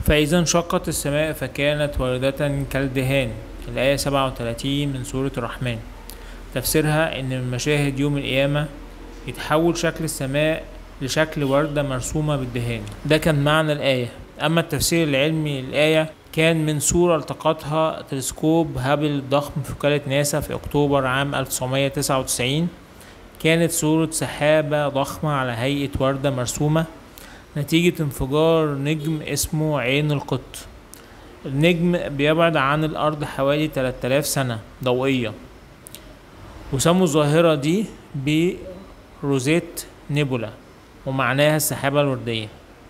فإذا انشقت السماء فكانت واردة كالدهان الآية سبعة وتلاتين من سورة الرحمن تفسيرها إن من مشاهد يوم القيامة يتحول شكل السماء لشكل وردة مرسومة بالدهان ده كان معنى الآية أما التفسير العلمي للآية كان من صورة التقطها تلسكوب هابل الضخم في وكالة ناسا في أكتوبر عام 1999 كانت صورة سحابة ضخمة على هيئة وردة مرسومة نتيجة انفجار نجم اسمه عين القط النجم بيبعد عن الأرض حوالي 3000 سنة ضوئية وسموا الظاهرة دي بروزيت نيبولا ومعناها السحابة الوردية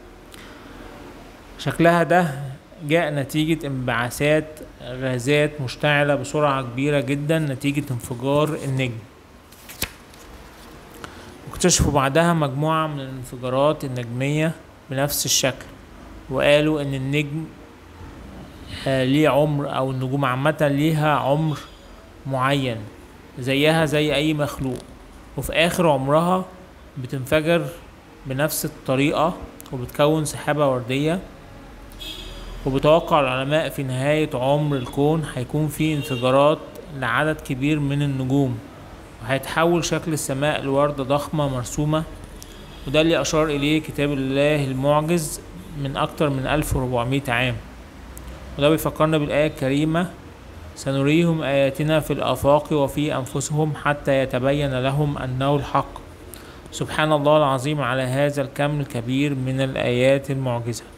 شكلها ده جاء نتيجة انبعاثات غازات مشتعلة بسرعة كبيرة جدا نتيجة انفجار النجم واكتشفوا بعدها مجموعة من الانفجارات النجمية بنفس الشكل وقالوا ان النجم آه، ليه عمر او النجوم عامة ليها عمر معين زيها زي اي مخلوق وفي اخر عمرها بتنفجر بنفس الطريقة وبتكون سحابة وردية وبتوقع العلماء في نهاية عمر الكون هيكون في انفجارات لعدد كبير من النجوم وهيتحول شكل السماء لوردة ضخمة مرسومة وده اللي أشار إليه كتاب الله المعجز من أكتر من 1400 عام وده بيفكرنا بالآية الكريمة سنريهم آياتنا في الآفاق وفي أنفسهم حتى يتبين لهم أنه الحق سبحان الله العظيم على هذا الكم الكبير من الآيات المعجزة